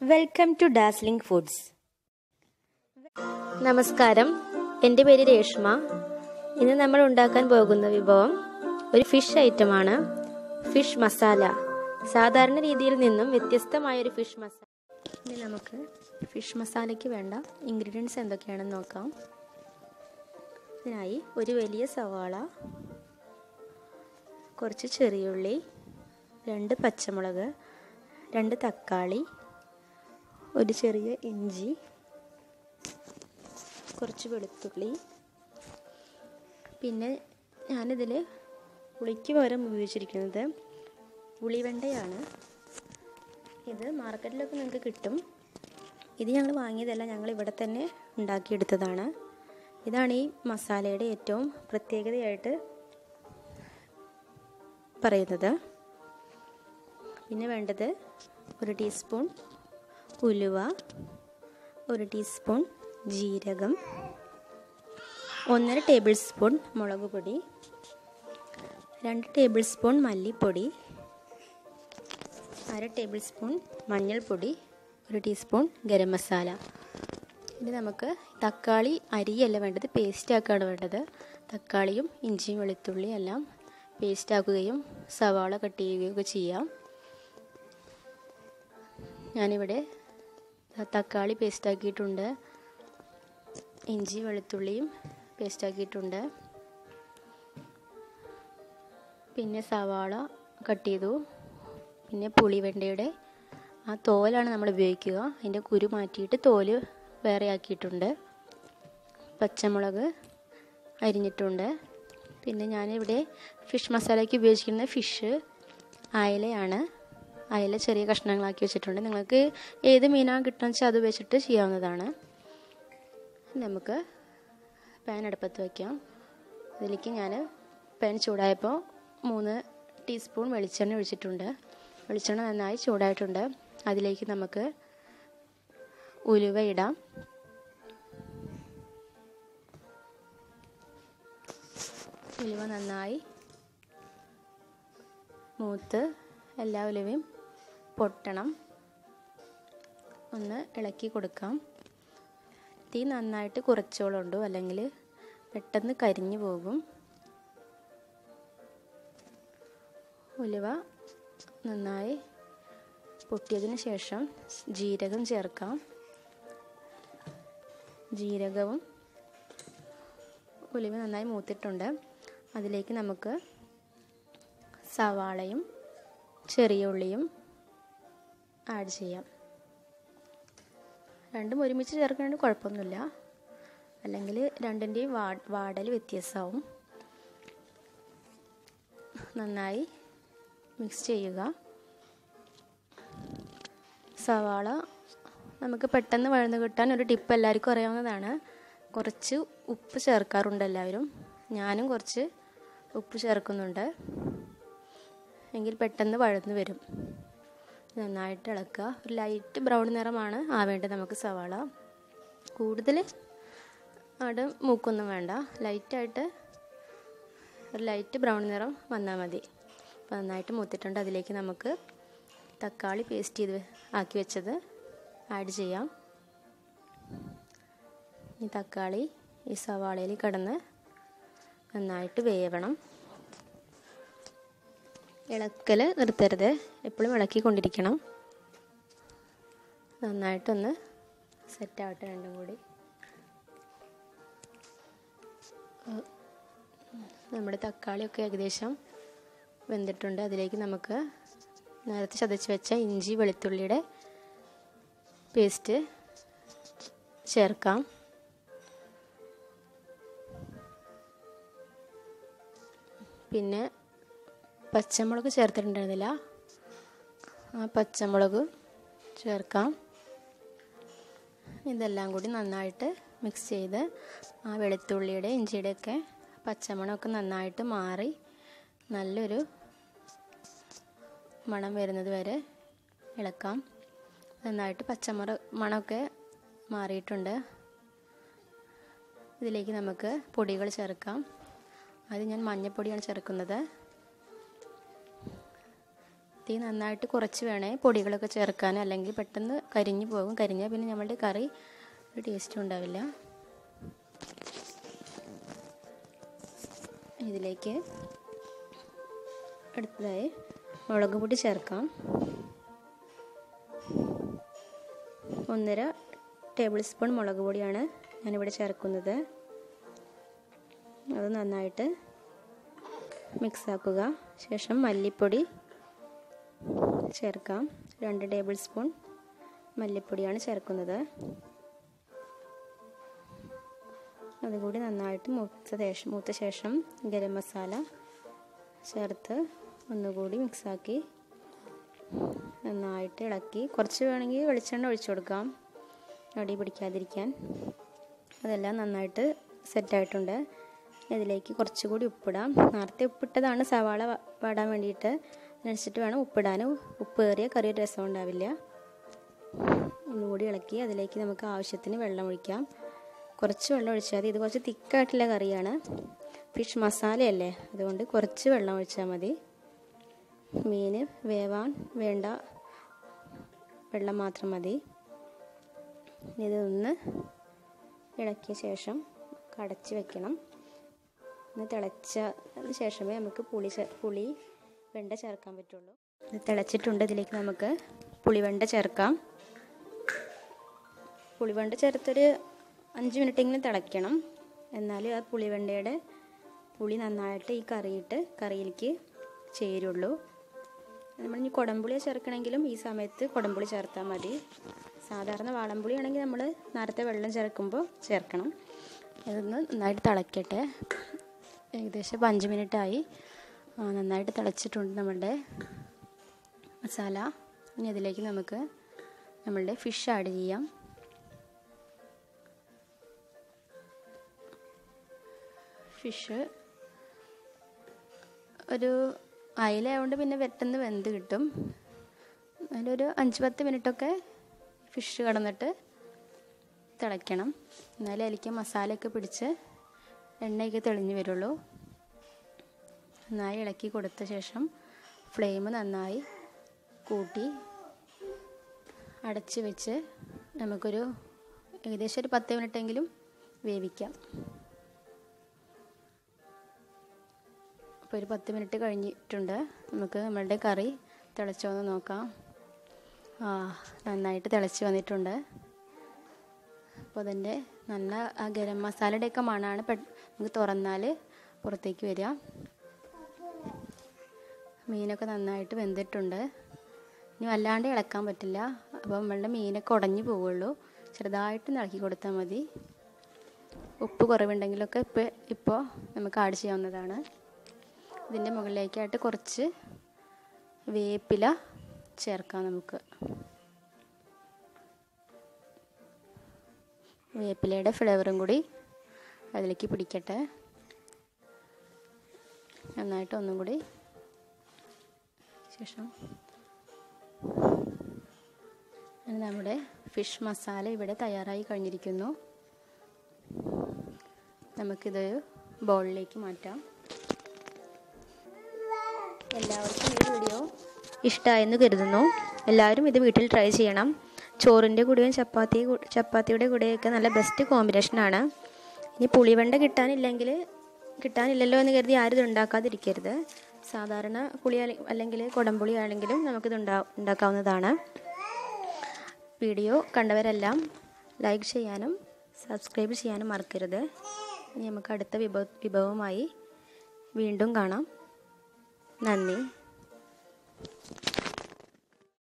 welcome to dazzling foods നമസ്കാരം എൻ്റെ പേര് രേഷ്മ ഇന്ന് നമ്മൾ ഉണ്ടാക്കാൻ പോകുന്ന വിഭവം ഒരു ഫിഷ് ഐറ്റമാണ് ഫിഷ് മസാല സാധാരണ രീതിയിൽ നിന്നും വ്യത്യസ്തമായ ഒരു ഫിഷ് മസാല ഇനി നമുക്ക് ഫിഷ് മസാലയ്ക്ക് വേണ്ട ഇൻഗ്രീഡിയൻസ് എന്തൊക്കെയാണെന്ന് നോക്കാം ഇതിനായി ഒരു വലിയ സവാള കുറച്ച് ചെറിയുള്ളി രണ്ട് പച്ചമുളക് രണ്ട് തക്കാളി ഒരു ചെറിയ ഇഞ്ചി കുറച്ച് വെളുത്തുള്ളി പിന്നെ ഞാനിതിൽ പുളിക്ക് പകരം ഉപയോഗിച്ചിരിക്കുന്നത് പുളിവെണ്ടയാണ് ഇത് മാർക്കറ്റിലൊക്കെ നിങ്ങൾക്ക് കിട്ടും ഇത് ഞങ്ങൾ വാങ്ങിയതല്ല ഞങ്ങൾ ഇവിടെ തന്നെ ഉണ്ടാക്കിയെടുത്തതാണ് ഇതാണ് ഈ മസാലയുടെ ഏറ്റവും പ്രത്യേകതയായിട്ട് പറയുന്നത് പിന്നെ വേണ്ടത് ഒരു ടീസ്പൂൺ ഉലുവ ഒരു ടീസ്പൂൺ ജീരകം ഒന്നര ടേബിൾ സ്പൂൺ മുളക് പൊടി രണ്ട് ടേബിൾ സ്പൂൺ മല്ലിപ്പൊടി അര ടേബിൾ സ്പൂൺ മഞ്ഞൾപ്പൊടി ഒരു ടീസ്പൂൺ ഗരം മസാല ഇനി നമുക്ക് തക്കാളി അരിയല്ല വേണ്ടത് പേസ്റ്റ് ആക്കുകയാണ് വേണ്ടത് തക്കാളിയും ഇഞ്ചിയും വെളുത്തുള്ളിയും എല്ലാം പേസ്റ്റ് ആക്കുകയും സവാള കട്ട് ചെയ്യുകയൊക്കെ ചെയ്യാം ഞാനിവിടെ തക്കാളി പേസ്റ്റ് ആക്കിയിട്ടുണ്ട് ഇഞ്ചി വെളുത്തുള്ളിയും പേസ്റ്റ് ആക്കിയിട്ടുണ്ട് പിന്നെ സവാള കട്ട് ചെയ്തു പിന്നെ പുളിവെണ്ടയുടെ ആ തോലാണ് നമ്മൾ ഉപയോഗിക്കുക അതിൻ്റെ കുരു മാറ്റിയിട്ട് തോല് വേറെ ആക്കിയിട്ടുണ്ട് പച്ചമുളക് അരിഞ്ഞിട്ടുണ്ട് പിന്നെ ഞാനിവിടെ ഫിഷ് മസാലയ്ക്ക് ഉപയോഗിക്കുന്ന ഫിഷ് അയലയാണ് അയല ചെറിയ കഷ്ണങ്ങളാക്കി വെച്ചിട്ടുണ്ട് നിങ്ങൾക്ക് ഏത് മീനാണ് കിട്ടുന്നത് വെച്ചാൽ അത് വെച്ചിട്ട് ചെയ്യാവുന്നതാണ് നമുക്ക് പാൻ അടുപ്പത്ത് വയ്ക്കാം അതിലേക്ക് ഞാൻ പാൻ ചൂടായപ്പോൾ മൂന്ന് ടീസ്പൂൺ വെളിച്ചെണ്ണ ഒഴിച്ചിട്ടുണ്ട് വെളിച്ചെണ്ണ നന്നായി ചൂടായിട്ടുണ്ട് അതിലേക്ക് നമുക്ക് ഉലുവ ഇടാം ഉലുവ നന്നായി മൂത്ത് എല്ലാ ഉലുവയും പൊട്ടണം ഒന്ന് ഇളക്കി കൊടുക്കാം തീ നന്നായിട്ട് കുറച്ചോളുണ്ടു അല്ലെങ്കിൽ പെട്ടെന്ന് കരിഞ്ഞു പോകും ഉലുവ നന്നായി പൊട്ടിയതിന് ശേഷം ജീരകം ചേർക്കാം ജീരകവും ഉലുവ നന്നായി മൂത്തിട്ടുണ്ട് അതിലേക്ക് നമുക്ക് സവാളയും ചെറിയ ഉള്ളിയും ആഡ് ചെയ്യാം രണ്ടും ഒരുമിച്ച് ചേർക്കുന്നത് കുഴപ്പമൊന്നുമില്ല അല്ലെങ്കിൽ രണ്ടിൻ്റെയും വാ വാടൽ വ്യത്യാസമാവും നന്നായി മിക്സ് ചെയ്യുക സവാള നമുക്ക് പെട്ടെന്ന് വഴന്ന് കിട്ടാൻ ഒരു ടിപ്പ് എല്ലാവർക്കും അറിയാവുന്നതാണ് കുറച്ച് ഉപ്പ് ചേർക്കാറുണ്ട് എല്ലാവരും ഞാനും കുറച്ച് ഉപ്പ് ചേർക്കുന്നുണ്ട് എങ്കിൽ പെട്ടെന്ന് വഴന്ന് വരും നന്നായിട്ട് ഇളക്കുക ഒരു ലൈറ്റ് ബ്രൗൺ നിറമാണ് ആവേണ്ടത് നമുക്ക് സവാള കൂടുതൽ അവിടെ മൂക്കൊന്നും വേണ്ട ലൈറ്റായിട്ട് ഒരു ലൈറ്റ് ബ്രൗൺ നിറം വന്നാൽ മതി അപ്പോൾ നന്നായിട്ട് മൂത്തിട്ടുണ്ട് അതിലേക്ക് നമുക്ക് തക്കാളി പേസ്റ്റ് ചെയ്ത് ആക്കി വെച്ചത് ആഡ് ചെയ്യാം ഈ തക്കാളി ഈ സവാളയിൽ കിടന്ന് നന്നായിട്ട് വേവണം ഇളക്കൽ നിർത്തരുത് എപ്പോഴും ഇളക്കിക്കൊണ്ടിരിക്കണം നന്നായിട്ടൊന്ന് സെറ്റാവട്ടെ രണ്ടും കൂടി നമ്മുടെ തക്കാളിയൊക്കെ ഏകദേശം വെന്തിട്ടുണ്ട് അതിലേക്ക് നമുക്ക് നേരത്തെ ചതച്ച് വെച്ച ഇഞ്ചി വെളുത്തുള്ളിയുടെ പേസ്റ്റ് ചേർക്കാം പിന്നെ പച്ചമുളക് ചേർത്തിട്ടുണ്ടായിരുന്നില്ല ആ പച്ചമുളക് ചേർക്കാം ഇതെല്ലാം കൂടി നന്നായിട്ട് മിക്സ് ചെയ്ത് ആ വെളുത്തുള്ളിയുടെ ഇഞ്ചിയുടെ ഒക്കെ പച്ചമണമൊക്കെ നന്നായിട്ട് മാറി നല്ലൊരു മണം വരുന്നത് വരെ ഇളക്കാം നന്നായിട്ട് പച്ചമുറ മണമൊക്കെ മാറിയിട്ടുണ്ട് ഇതിലേക്ക് നമുക്ക് പൊടികൾ ചേർക്കാം അത് ഞാൻ മഞ്ഞൾപ്പൊടിയാണ് ചേർക്കുന്നത് തീ നന്നായിട്ട് കുറച്ച് വേണേ പൊടികളൊക്കെ ചേർക്കാൻ അല്ലെങ്കിൽ പെട്ടെന്ന് കരിഞ്ഞു പോകും കരിഞ്ഞാൽ പിന്നെ നമ്മളുടെ കറി ഒരു ടേസ്റ്റും ഉണ്ടാവില്ല ഇതിലേക്ക് അടുത്തതായി മുളക് പൊടി ചേർക്കാം ഒന്നര ടേബിൾ സ്പൂൺ മുളക് പൊടിയാണ് ഞാനിവിടെ ചേർക്കുന്നത് അത് നന്നായിട്ട് മിക്സ് ആക്കുക ശേഷം മല്ലിപ്പൊടി ചേർക്കാം രണ്ട് ടേബിൾ സ്പൂൺ മല്ലിപ്പൊടിയാണ് ചേർക്കുന്നത് അതുകൂടി നന്നായിട്ട് മൂത്ത ശേഷം മൂത്ത ശേഷം ഗരം മസാല ചേർത്ത് ഒന്നുകൂടി മിക്സാക്കി നന്നായിട്ട് ഇളക്കി കുറച്ച് വേണമെങ്കിൽ വെളിച്ചെണ്ണ ഒഴിച്ചു കൊടുക്കാം അടി പിടിക്കാതിരിക്കാൻ അതെല്ലാം നന്നായിട്ട് സെറ്റായിട്ടുണ്ട് ഇതിലേക്ക് കുറച്ചുകൂടി ഉപ്പിടാം നേരത്തെ ഉപ്പിട്ടതാണ് സവാള വാടാൻ വേണ്ടിയിട്ട് അതിനനുസരിച്ചിട്ട് വേണം ഉപ്പിടാൻ ഉപ്പ് ഏറിയ കറി ഒരു രസം ഉണ്ടാവില്ല ഒന്നുകൂടി ഇളക്കി അതിലേക്ക് നമുക്ക് ആവശ്യത്തിന് വെള്ളം ഒഴിക്കാം കുറച്ച് വെള്ളം ഒഴിച്ചാൽ മതി ഇത് കുറച്ച് തിക്കായിട്ടുള്ള കറിയാണ് ഫിഷ് മസാലയല്ലേ അതുകൊണ്ട് കുറച്ച് വെള്ളം ഒഴിച്ചാൽ മതി മീൻ വേവാൻ വേണ്ട വെള്ളം മാത്രം മതി ഇതൊന്ന് ഇളക്കിയ ശേഷം കടച്ച് വെക്കണം ഒന്ന് തിളച്ചതിന് ശേഷമേ നമുക്ക് പുളി പുളി വെണ്ട ചേർക്കാൻ പറ്റുള്ളൂ ഇത് തിളച്ചിട്ടുണ്ട് ഇതിലേക്ക് നമുക്ക് പുളിവെണ്ട ചേർക്കാം പുളിവെണ്ട ചേർത്തൊരു അഞ്ച് മിനിറ്റെങ്കിലും തിളയ്ക്കണം എന്നാൽ ആ പുളിവെണ്ടയുടെ പുളി നന്നായിട്ട് ഈ കറിയിട്ട് കറിയിലേക്ക് ചേരുള്ളൂ നമ്മൾ ഇനി കുടംപുളി ചേർക്കണമെങ്കിലും ഈ സമയത്ത് കുടംപുളി ചേർത്താൽ മതി സാധാരണ വാളംപുളി ആണെങ്കിൽ നമ്മൾ നേരത്തെ വെള്ളം ചേർക്കുമ്പോൾ ചേർക്കണം ഇതൊന്ന് നന്നായിട്ട് തിളയ്ക്കട്ടെ ഏകദേശം ഇപ്പം അഞ്ച് മിനിറ്റായി നന്നായിട്ട് തിളച്ചിട്ടുണ്ട് നമ്മളുടെ മസാല ഇനി അതിലേക്ക് നമുക്ക് നമ്മളുടെ ഫിഷ് ആഡ് ചെയ്യാം ഫിഷ് ഒരു അയിലായതുകൊണ്ട് പിന്നെ പെട്ടെന്ന് വെന്ത് കിട്ടും അതിലൊരു അഞ്ച് പത്ത് മിനിറ്റൊക്കെ ഫിഷ് കടന്നിട്ട് തിളയ്ക്കണം എന്നാലേ അതിലേക്ക് മസാലയൊക്കെ പിടിച്ച് എണ്ണയൊക്കെ തെളിഞ്ഞ് വരുള്ളൂ നന്നായി ഇളക്കി കൊടുത്ത ശേഷം ഫ്ലെയിം നന്നായി കൂട്ടി അടച്ച് വെച്ച് നമുക്കൊരു ഏകദേശം ഒരു പത്ത് മിനിറ്റെങ്കിലും വേവിക്കാം അപ്പോൾ ഒരു പത്ത് മിനിറ്റ് കഴിഞ്ഞിട്ടുണ്ട് നമുക്ക് നമ്മളുടെ കറി തിളച്ചോന്ന് നോക്കാം ആ നന്നായിട്ട് തിളച്ച് വന്നിട്ടുണ്ട് അപ്പോൾ അതിൻ്റെ നല്ല ആ ഗരം മസാലയുടെയൊക്കെ മണമാണ് പെ നമുക്ക് തുറന്നാൽ പുറത്തേക്ക് വരിക മീനൊക്കെ നന്നായിട്ട് വെന്തിട്ടുണ്ട് ഇനി വല്ലാണ്ട് ഇളക്കാൻ പറ്റില്ല അപ്പോൾ നമ്മളുടെ മീനൊക്കെ ഉടഞ്ഞു പോവുള്ളൂ ചെറുതായിട്ട് ഇളക്കി കൊടുത്താൽ മതി ഉപ്പ് കുറവുണ്ടെങ്കിലൊക്കെ ഇപ്പോൾ ഇപ്പോൾ നമുക്ക് ആഡ് ചെയ്യാവുന്നതാണ് ഇതിൻ്റെ മുകളിലേക്കായിട്ട് കുറച്ച് വേപ്പില ചേർക്കാം നമുക്ക് വേപ്പിലയുടെ ഫ്ലേവറും കൂടി അതിലേക്ക് പിടിക്കട്ടെ നന്നായിട്ട് ഒന്നും കൂടി ശേഷം നമ്മുടെ ഫിഷ് മസാല ഇവിടെ തയ്യാറായി കഴിഞ്ഞിരിക്കുന്നു നമുക്കിത് ബൗളിലേക്ക് മാറ്റാം എല്ലാവർക്കും ഈ വീഡിയോ ഇഷ്ടമായെന്ന് കരുതുന്നു എല്ലാവരും ഇത് വീട്ടിൽ ട്രൈ ചെയ്യണം ചോറിൻ്റെ കൂടെയും ചപ്പാത്തി ചപ്പാത്തിയുടെ കൂടെയൊക്കെ നല്ല ബെസ്റ്റ് കോമ്പിനേഷനാണ് ഇനി പുളിവെണ്ട കിട്ടാനില്ലെങ്കിൽ കിട്ടാനില്ലല്ലോ എന്ന് കരുതി ആരും ഇത് ഉണ്ടാക്കാതിരിക്കരുത് സാധാരണ പുളി അല്ലെങ്കിൽ കുടംപുളി ആണെങ്കിലും നമുക്കിത് ഉണ്ടാ ഉണ്ടാക്കാവുന്നതാണ് വീഡിയോ കണ്ടവരെല്ലാം ലൈക്ക് ചെയ്യാനും സബ്സ്ക്രൈബ് ചെയ്യാനും മറക്കരുത് ഇനി നമുക്ക് അടുത്ത വിഭവ വിഭവമായി വീണ്ടും കാണാം നന്ദി